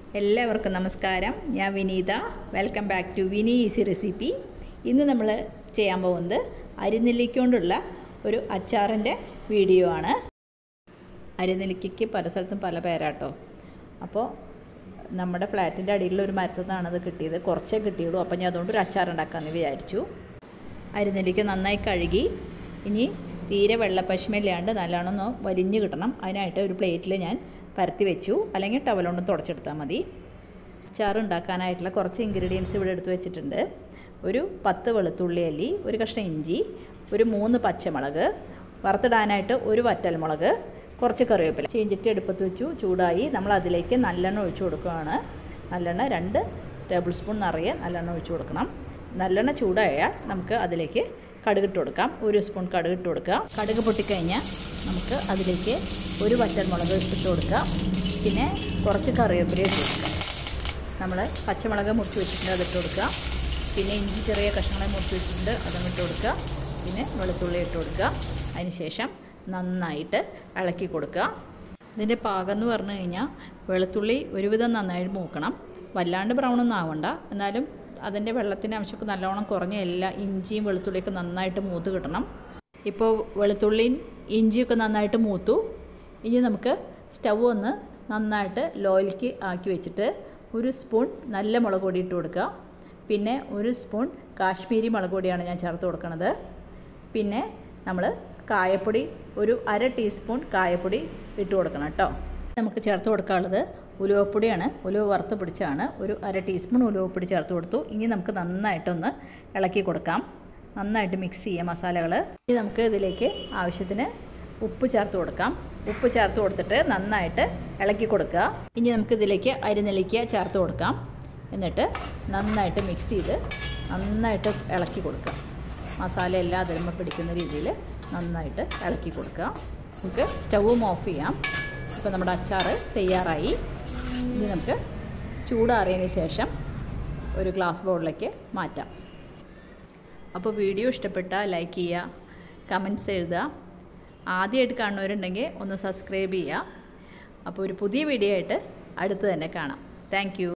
എല്ലാവർക്കും നമസ്കാരം ഞാൻ Vineetha welcome back to Vini easy recipe ഇന്ന് നമ്മൾ ചെയ്യാൻ പോകുന്നത് അരിനെല്ലിക്കൊണ്ടുള്ള ഒരു അച്ചാറിൻ്റെ വീഡിയോ ആണ് അരിനെല്ലിക്കയ്ക്ക് പല സ്ഥലത്തും പല പേരാട്ടോ അപ്പോൾ നമ്മുടെ ഫ്ലാറ്റിൻ്റെ അടിയിലുള്ള ഒരു മരത്തിൽ നിന്നാണത് കിട്ടിയത് കുറച്ചേ കിട്ടിയുള്ളൂ അപ്പോൾ ഞാൻ അതുകൊണ്ട് ഒരു അച്ചാർ ഉണ്ടാക്കാമെന്ന് വിചാരിച്ചു അരിനെല്ലിക്ക നന്നായി കഴുകി ഇനി തീരെ വെള്ളപ്പശുമില്ലാണ്ട് നല്ലോണം ഒന്ന് വലിഞ്ഞ് കിട്ടണം അതിനായിട്ട് ഒരു പ്ലേറ്റിൽ ഞാൻ പരത്തി വെച്ചു അല്ലെങ്കിൽ ടവലുകൊണ്ട് തുടച്ചെടുത്താൽ മതി അച്ചാർ ഉണ്ടാക്കാനായിട്ടുള്ള കുറച്ച് ഇൻഗ്രീഡിയൻസ് ഇവിടെ എടുത്ത് വെച്ചിട്ടുണ്ട് ഒരു പത്ത് വെളുത്തുള്ളി അല്ലി ഒരു കഷ്ണം ഇഞ്ചി ഒരു മൂന്ന് പച്ചമുളക് വറുത്തിടാനായിട്ട് ഒരു വറ്റൽമുളക് കുറച്ച് കറിവേപ്പില ചീഞ്ചിട്ട് അടുപ്പത്ത് വെച്ചു ചൂടായി നമ്മൾ അതിലേക്ക് നല്ലെണ്ണ ഒഴിച്ചു കൊടുക്കുകയാണ് നല്ലെണ്ണ രണ്ട് ടേബിൾ സ്പൂൺ നിറയെ നല്ലെണ്ണ ഒഴിച്ചു കൊടുക്കണം നല്ലെണ്ണ ചൂടായാൽ നമുക്ക് അതിലേക്ക് കടുകിട്ട് കൊടുക്കാം ഒരു സ്പൂൺ കടുകിട്ട് കൊടുക്കുക കടുക് പൊട്ടിക്കഴിഞ്ഞാൽ നമുക്ക് അതിലേക്ക് ഒരു വറ്റൽമുളക് ഇട്ട് കൊടുക്കുക പിന്നെ കുറച്ച് കറിവേപ്പില ഇട്ട് കൊടുക്കുക നമ്മൾ പച്ചമുളക് മുറിച്ച് വെച്ചിട്ടുണ്ട് അതിട്ട് കൊടുക്കുക പിന്നെ ഇഞ്ചി ചെറിയ കഷ്ണങ്ങളെ മുറിച്ച് വെച്ചിട്ടുണ്ട് അതും ഇട്ട് കൊടുക്കുക പിന്നെ വെളുത്തുള്ളി ഇട്ട് കൊടുക്കുക അതിന് ശേഷം നന്നായിട്ട് ഇളക്കി കൊടുക്കുക ഇതിൻ്റെ പാകം എന്ന് പറഞ്ഞു കഴിഞ്ഞാൽ വെളുത്തുള്ളി ഒരുവിധം നന്നായിട്ട് മൂക്കണം വല്ലാണ്ട് ബ്രൗൺ ഒന്നും ആവണ്ട എന്നാലും അതിൻ്റെ വെള്ളത്തിൻ്റെ അംശമൊക്കെ നല്ലോണം കുറഞ്ഞ എല്ലാ ഇഞ്ചിയും വെളുത്തുള്ളിയൊക്കെ നന്നായിട്ട് മൂത്ത് കിട്ടണം ഇപ്പോൾ വെളുത്തുള്ളിയും ഇഞ്ചിയൊക്കെ നന്നായിട്ട് മൂത്തു ഇനി നമുക്ക് സ്റ്റവ് ഒന്ന് നന്നായിട്ട് ലോയിലേക്ക് ആക്കി വെച്ചിട്ട് ഒരു സ്പൂൺ നല്ല മുളക് പൊടി ഇട്ട് കൊടുക്കുക പിന്നെ ഒരു സ്പൂൺ കാശ്മീരി മുളക് പൊടിയാണ് ഞാൻ ചേർത്ത് കൊടുക്കുന്നത് പിന്നെ നമ്മൾ കായപ്പൊടി ഒരു അര ടീസ്പൂൺ കായപ്പൊടി ഇട്ട് കൊടുക്കണം കേട്ടോ നമുക്ക് ചേർത്ത് കൊടുക്കാനുള്ളത് ഉലുവപ്പൊടിയാണ് ഉലുവ വറുത്ത് പിടിച്ചാണ് ഒരു അര ടീസ്പൂൺ ഉലുവപ്പൊടി ചേർത്ത് കൊടുത്തു ഇനി നമുക്ക് നന്നായിട്ടൊന്ന് ഇളക്കി കൊടുക്കാം നന്നായിട്ട് മിക്സ് ചെയ്യാം മസാലകൾ ഇനി നമുക്ക് ഇതിലേക്ക് ആവശ്യത്തിന് ഉപ്പ് ചേർത്ത് കൊടുക്കാം ഉപ്പ് ചേർത്ത് കൊടുത്തിട്ട് നന്നായിട്ട് ഇളക്കി കൊടുക്കുക ഇനി നമുക്ക് ഇതിലേക്ക് അരിനെല്ലിക്ക ചേർത്ത് കൊടുക്കാം എന്നിട്ട് നന്നായിട്ട് മിക്സ് ചെയ്ത് നന്നായിട്ട് ഇളക്കി കൊടുക്കുക മസാല എല്ലാം അതിലുമ്പോൾ പിടിക്കുന്ന രീതിയിൽ നന്നായിട്ട് ഇളക്കി കൊടുക്കുക നമുക്ക് സ്റ്റവും ഓഫ് ചെയ്യാം ഇപ്പോൾ നമ്മുടെ അച്ചാർ തയ്യാറായി ഇനി നമുക്ക് ചൂടാറിയതിന് ശേഷം ഒരു ഗ്ലാസ് ബൗളിലേക്ക് മാറ്റാം അപ്പോൾ വീഡിയോ ഇഷ്ടപ്പെട്ടാൽ ലൈക്ക് ചെയ്യുക കമൻറ്റ്സ് എഴുതുക ആദ്യമായിട്ട് കാണുന്നവരുണ്ടെങ്കിൽ ഒന്ന് സബ്സ്ക്രൈബ് ചെയ്യുക അപ്പോൾ ഒരു പുതിയ വീഡിയോ ആയിട്ട് അടുത്ത് തന്നെ കാണാം താങ്ക്